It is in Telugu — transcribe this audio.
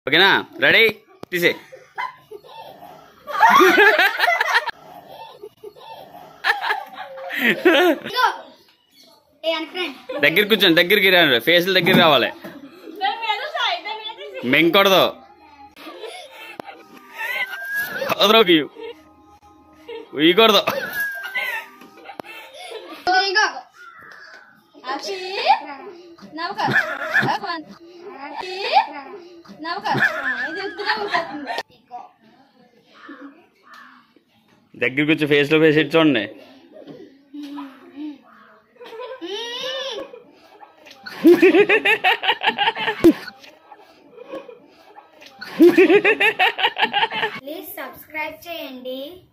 ఓకేనా రెడీ తీసే ఇగో ఏ అని ఫ్రెండ్ దగ్గర కూర్చోండి దగ్గరికి రండి ఫేస్ల దగ్గర రావాలి మెంకొడదు కుదరవు ఉయ్యకూడదు ఇగో అక్షి నవ్వుక అక్షి నవ్వుక ఇది ఎత్తుగా ఉంటుంది దగ్గరికి వచ్చి ఫేస్లో ఫేస్ ఇచ్చి చూడండి ప్లీజ్ సబ్స్క్రైబ్ చేయండి